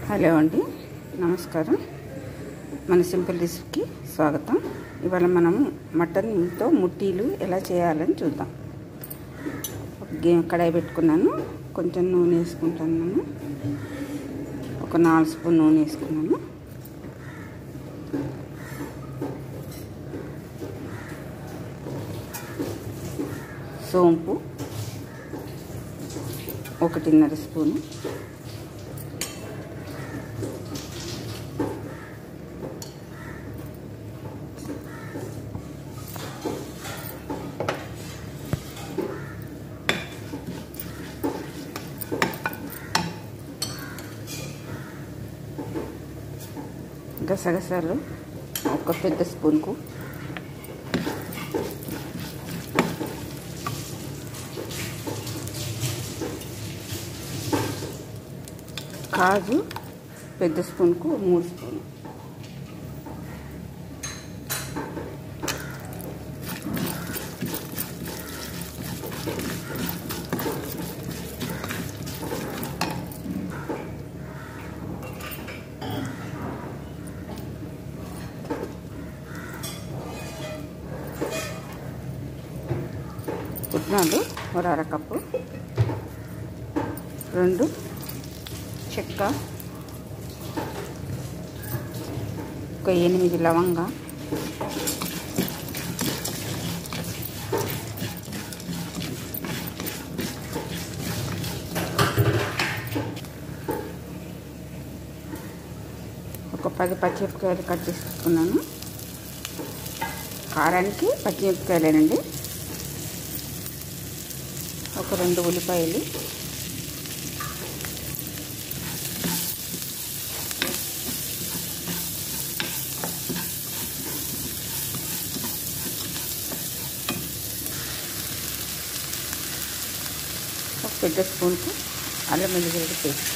hello అండి నమస్కారం మన సింపుల్ రెసిపీకి స్వాగతం ఇవాళ మనం మటన్తో ముట్టీలు ఎలా చేయాలని చూద్దాం ఒక గే కడాయి పెట్టుకున్నాను కొంచెం నూనె వేసుకుంటున్నాను ఒక నాలుగు స్పూన్ నూనె వేసుకున్నాను సోంపు ఒకటిన్నర స్పూను గసగసాలు ఒక పెద్ద స్పూన్కు కాజు పెద్ద స్పూన్కు మూడు స్పూన్ పుట్నాలు ఒక అరకప్పు రెండు చెక్క ఒక ఎనిమిది లవంగా ఒక పది పచ్చిమిరపకాయలు కట్ చేసుకున్నాను కారానికి పచ్చిమిరపకాయలేనండి ఒక రెండు ఉల్లిపాయలు ఒక పెద్ద స్పూన్కు అల్లం వెల్లిగడ్డ పేస్ట్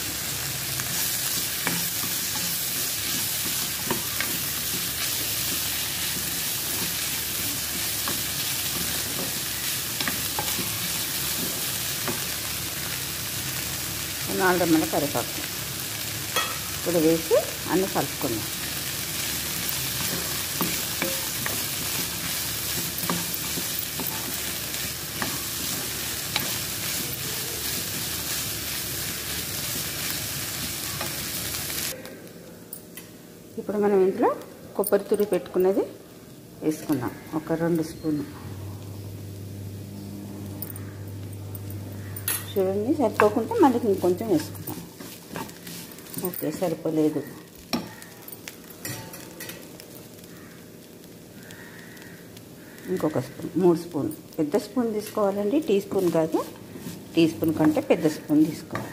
నాలుగు రెమ్మల కరివేపాకు ఇప్పుడు వేసి అన్నీ కలుపుకుందాం ఇప్పుడు మనం ఇంట్లో కొబ్బరి తురి పెట్టుకున్నది వేసుకుందాం ఒక రెండు స్పూన్లు చూడండి సరిపోకుంటే మళ్ళీ ఇంకొంచెం వేసుకుందాం ఓకే సరిపోలేదు ఇంకొక స్పూన్ మూడు స్పూన్ పెద్ద స్పూన్ తీసుకోవాలండి టీ స్పూన్ కాదు టీ స్పూన్ కంటే పెద్ద స్పూన్ తీసుకోవాలి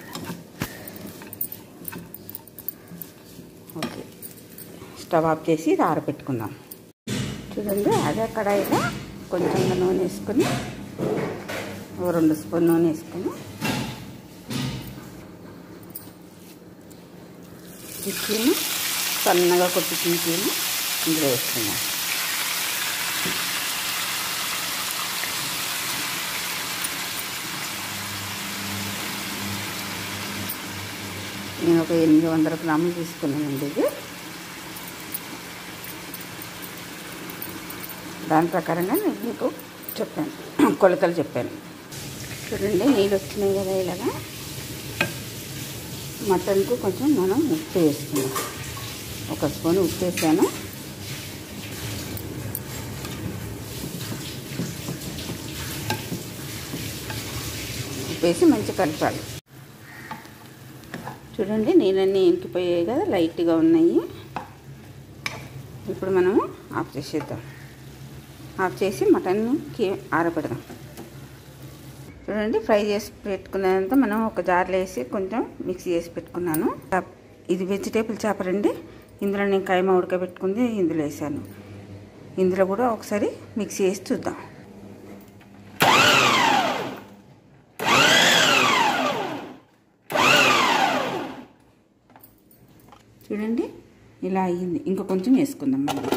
ఓకే స్టవ్ ఆఫ్ చేసి ఇది ఆరబెట్టుకుందాం చూడండి అదే కడాయిలో కొంచెం నూనె వేసుకొని ఓ రెండు స్పూన్ నూనె వేసుకొని చిక్కీని సన్నగా కొట్టి చిక్కీని ఇందులో వేసుకున్నాం నేను ఒక ఎనిమిది వందల గ్రాములు తీసుకున్నానండి ఇది దాని ప్రకారంగా నేను మీకు చెప్పాను కొలతలు చెప్పాను చూడండి నీళ్ళు వచ్చినాయి కదా ఇలాగా మటన్కు కొంచెం మనం ఉప్పు వేసుకున్నాం ఒక స్పూన్ ఉప్పు వేసాను ఉప్పు వేసి మంచి కలపాలి చూడండి నీళ్ళన్నీ ఇంకిపోయాయి కదా లైట్గా ఉన్నాయి ఇప్పుడు మనము ఆఫ్ చేసేద్దాం ఆఫ్ చేసి మటన్కి ఆరబెడదాం చూడండి ఫ్రై చేసి పెట్టుకున్నంత మనం ఒక జార్లో వేసి కొంచెం మిక్సీ చేసి పెట్టుకున్నాను ఇది వెజిటేబుల్ చేపరండి ఇందులో నేను కైమ ఉడకబెట్టుకుంది ఇందులో వేసాను ఇందులో కూడా ఒకసారి మిక్సీ వేసి చూద్దాం చూడండి ఇలా అయ్యింది ఇంకా కొంచెం వేసుకుందాం మళ్ళీ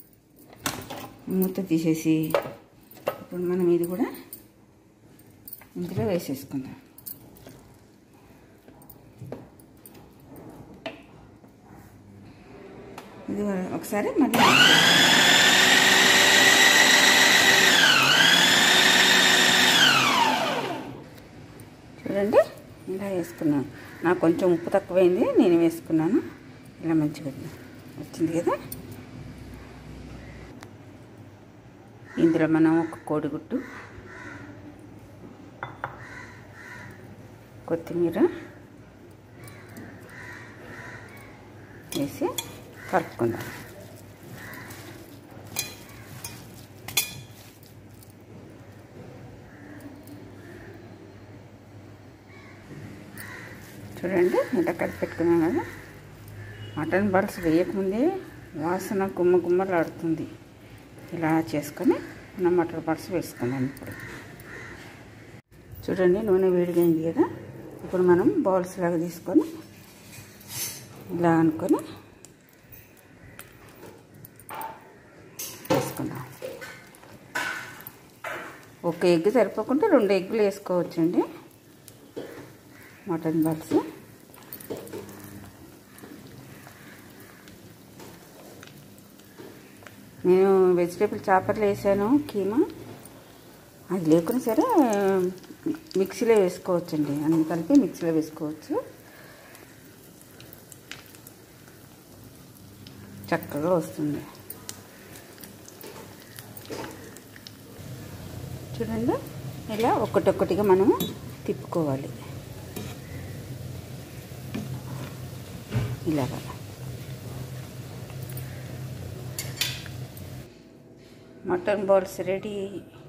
మూత తీసేసి ఇప్పుడు మనం ఇది కూడా ఇందులో వేసేసుకుందాం ఇది ఒకసారి మళ్ళీ చూడండి ఇలా వేసుకున్నాను నాకు కొంచెం ఉప్పు తక్కువైంది నేను వేసుకున్నాను ఇలా మంచిగా వచ్చింది కదా ఇందులో మనం ఒక కోడిగుడ్డు కొత్తిమీర వేసి కలుపుకుందాం చూడండి ఇలా కలిపి పెట్టుకున్నాం కదా మటన్ బాల్స్ వేయకముందే వాసన గుమ్మ గుమ్మలాడుతుంది ఇలా చేసుకొని మనం మటన్ బాల్స్ వేసుకుందాం ఇప్పుడు చూడండి నూనె వేడిగైంది కదా ఇప్పుడు మనం బౌల్స్ లాగా తీసుకొని ఇలా అనుకొని వేసుకుందాం ఒక ఎగ్ సరిపోకుండా రెండు ఎగ్గులు వేసుకోవచ్చండి మటన్ బాల్స్ నేను వెజిటేబుల్ చాపర్లు వేసాను కీమా అది లేకున్నా సరే మిక్సీలో వేసుకోవచ్చండి అన్ని కలిపి మిక్సీలో వేసుకోవచ్చు చక్కగా వస్తుంది చూడండి ఇలా ఒక్కటొక్కటిగా మనము తిప్పుకోవాలి ఇలాగా మటన్ బాల్స్ రెడీ